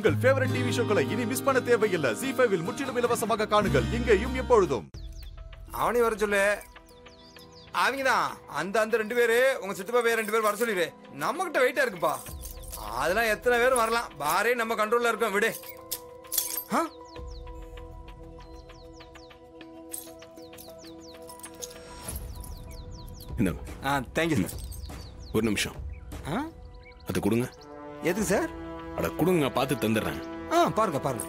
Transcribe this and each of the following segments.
உங்கள் favourite TV ஷோக்களை இனி miss பண்ண தேவையில்லை ஜி ஃபைவில் முற்றிலும் இலவசமாக காணுங்கள் இங்கேயும் எப்பொழுதும் அவனையும் வர சொல்லு அவங்க தான் அந்த அந்த ரெண்டு பேரு உங்க சித்தப்பா பேர் ரெண்டு பேர் வர சொல்லிடு நம்ம கிட்ட வெயிட்டா இருக்குப்பா அதெல்லாம் எத்தனை பேர் வரலாம் பாரே நம்ம கண்ட்ரோல்ல இருக்கோம் விடு ஆ? இந்த ஆ தேங்க்யூ சார் ஒரு நிமிஷம் ஆ அதை கொடுங்க எதுக்கு சார் அட கொடுங்க நான் பார்த்து தந்துடுறேன் ஆ பாருங்க பாருங்க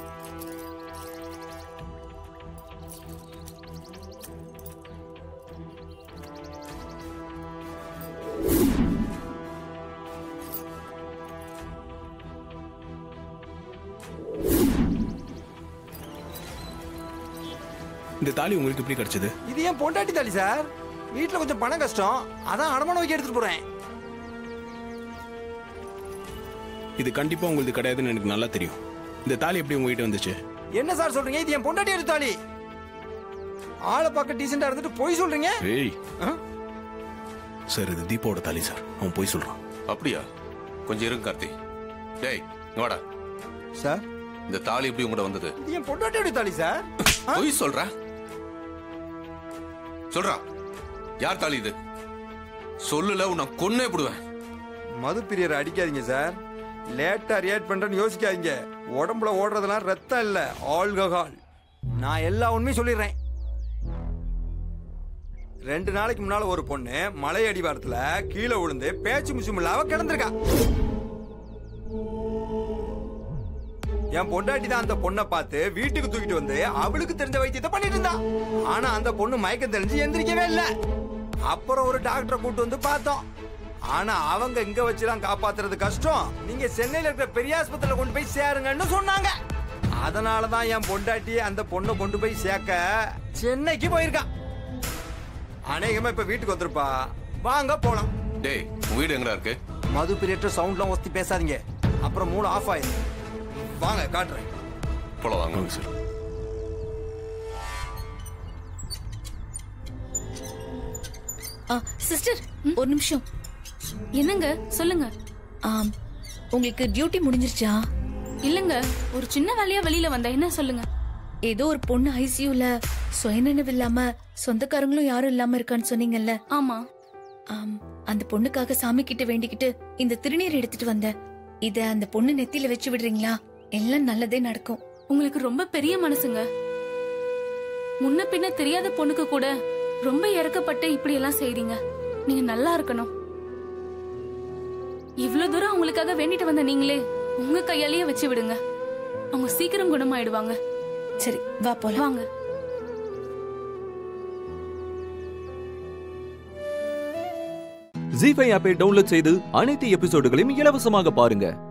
இந்த தாலி உங்களுக்கு எப்படி கிடைச்சது இது ஏன் பொண்டாட்டி தாலி சார் வீட்டில் கொஞ்சம் பணம் கஷ்டம் அதான் அடமானம் வைக்க எடுத்துட்டு போறேன் இது கண்டிப்பா உங்களுக்கு கிடையாதுன்னு எனக்கு நல்லா தெரியும் இந்த தாலி எப்படி உங்ககிட்ட வந்துச்சு என்ன சார் சொல்றீங்க இது என் பொண்டாட்டி எடுத்த தாலி ஆளை பார்க்க டீசெண்டா இருந்துட்டு போய் சொல்றீங்க ஏய் ஆ? சார் இது தீபாவோட தாலி சார் அவன் போய் சொல்றான் அப்படியா கொஞ்சம் இருங்க கார்த்தி டேய் இங்க வாடா சார் இந்த தாலி எப்படி உங்கள்கிட்ட வந்தது இது என் பொண்டாட்டியோட தாலி சார் ஆ? பொய் சொல்ற சொல்றா யார் தாலி இது சொல்லல உன்னை கொன்னே போடுவேன் மது பிரியர் அடிக்காதீங்க சார் லேட்டா ரியாக்ட் பண்றேன்னு யோசிக்காதீங்க உடம்புல ஓடுறதெல்லாம் ரத்தம் இல்ல ஆல்கஹால் நான் எல்லா உண்மையும் சொல்லிடுறேன் ரெண்டு நாளைக்கு முன்னால ஒரு பொண்ணு மலை அடிவாரத்துல கீழே விழுந்து பேச்சு முச்சும் இல்லாம கிடந்திருக்கா என் பொண்டாட்டி தான் அந்த பொண்ணை பார்த்து வீட்டுக்கு தூக்கிட்டு வந்து அவளுக்கு தெரிஞ்ச வைத்தியத்தை பண்ணிட்டு இருந்தா ஆனா அந்த பொண்ணு மயக்கம் தெரிஞ்சு எந்திரிக்கவே இல்ல அப்புறம் ஒரு டாக்டரை கூட்டு வந்து பார்த்தோம் ஆனா அவங்க இங்க வச்சுலாம் காப்பாத்துறது கஷ்டம் நீங்க சென்னையில இருக்கிற பெரிய ஆஸ்பத்திரியில கொண்டு போய் சேருங்கன்னு சொன்னாங்க அதனாலதான் என் பொண்டாட்டி அந்த பொண்ணை கொண்டு போய் சேர்க்க சென்னைக்கு போயிருக்கான் அநேகமா இப்ப வீட்டுக்கு வந்திருப்பா வாங்க போலாம் டேய் உன் வீடு எங்கடா இருக்கு மது பிரியற்ற சவுண்ட்லாம் ஒஸ்தி பேசாதீங்க அப்புறம் மூளை ஆஃப் ஆயிடும் வாங்க காட்டுறேன் போல வாங்க வாங்க சார் ஆ சிஸ்டர் ஒரு நிமிஷம் என்னங்க சொல்லுங்க ஆம் உங்களுக்கு டியூட்டி முடிஞ்சிருச்சா இல்லங்க ஒரு சின்ன வேலையா வெளியில வந்தேன் என்ன சொல்லுங்க ஏதோ ஒரு பொண்ணு ஐசியூல சுயநினைவு இல்லாம சொந்தக்காரங்களும் யாரும் இல்லாம இருக்கான்னு சொன்னீங்கல்ல ஆமா ஆம் அந்த பொண்ணுக்காக சாமி கிட்ட வேண்டிக்கிட்டு இந்த திருநீர் எடுத்துட்டு வந்தேன் இத அந்த பொண்ணு நெத்தியில வச்சு விடுறீங்களா எல்லாம் நல்லதே நடக்கும் உங்களுக்கு ரொம்ப பெரிய மனசுங்க முன்ன பின்ன தெரியாத பொண்ணுக்கு கூட ரொம்ப இறக்கப்பட்டு இப்படி எல்லாம் செய்றீங்க நீங்க நல்லா இருக்கணும் இவ்வளவு தூரம் அவங்களுக்காக வேண்டிட்டு வந்த நீங்களே உங்க கையாலேயே வச்சு விடுங்க அவங்க சீக்கிரம் குணமாயிடுவாங்க சரி வா போலாம் வாங்க ஜி ஃபைவ் ஆப்பை டவுன்லோட் செய்து அனைத்து எபிசோடுகளையும் இலவசமாக பாருங்க